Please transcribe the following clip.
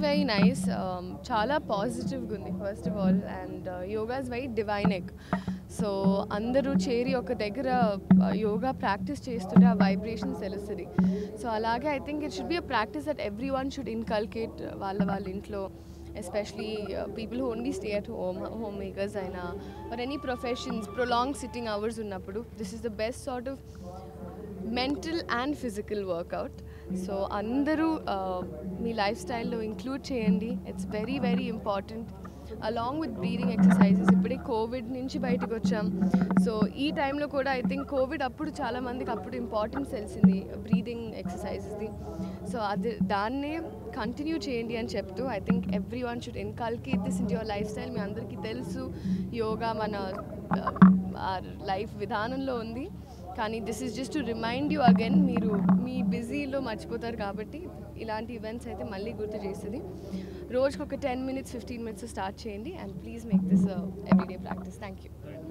very nice చాలా పాజిటివ్గా ఉంది first of all and yoga is very డివైనిక్ సో అందరూ చేరి ఒక దగ్గర యోగా ప్రాక్టీస్ చేస్తుంటే ఆ వైబ్రేషన్స్ తెలుస్తుంది సో అలాగే I think it should be a practice that everyone should inculcate వాళ్ళ వాళ్ళ ఇంట్లో especially people who only stay at home homemakers అయినా or any professions prolong sitting hours ఉన్నప్పుడు this is the best sort of mental and physical workout so అందరూ ఆ, మీ లైఫ్ స్టైల్లో ఇంక్లూడ్ చేయండి it's very very important along with breathing exercises ఇప్పుడే covid నుంచి బయటకు వచ్చాం సో ఈ టైంలో కూడా ఐ థింక్ కోవిడ్ అప్పుడు చాలా మందికి అప్పుడు ఇంపార్టెన్స్ తెలిసింది బ్రీదింగ్ ఎక్సర్సైజెస్ది సో అది దాన్నే కంటిన్యూ చేయండి అని చెప్తూ I think everyone should inculcate this in your lifestyle మీ అందరికీ తెలుసు యోగా మన లైఫ్ విధానంలో ఉంది కానీ this is just to remind you again మీరు మీ బిజీలో మర్చిపోతారు కాబట్టి ఇలాంటి ఈవెంట్స్ అయితే మళ్ళీ గుర్తు చేస్తుంది రోజుకి ఒక ten minutes fifteen minutes start చేయండి and please make this everyday practice thank you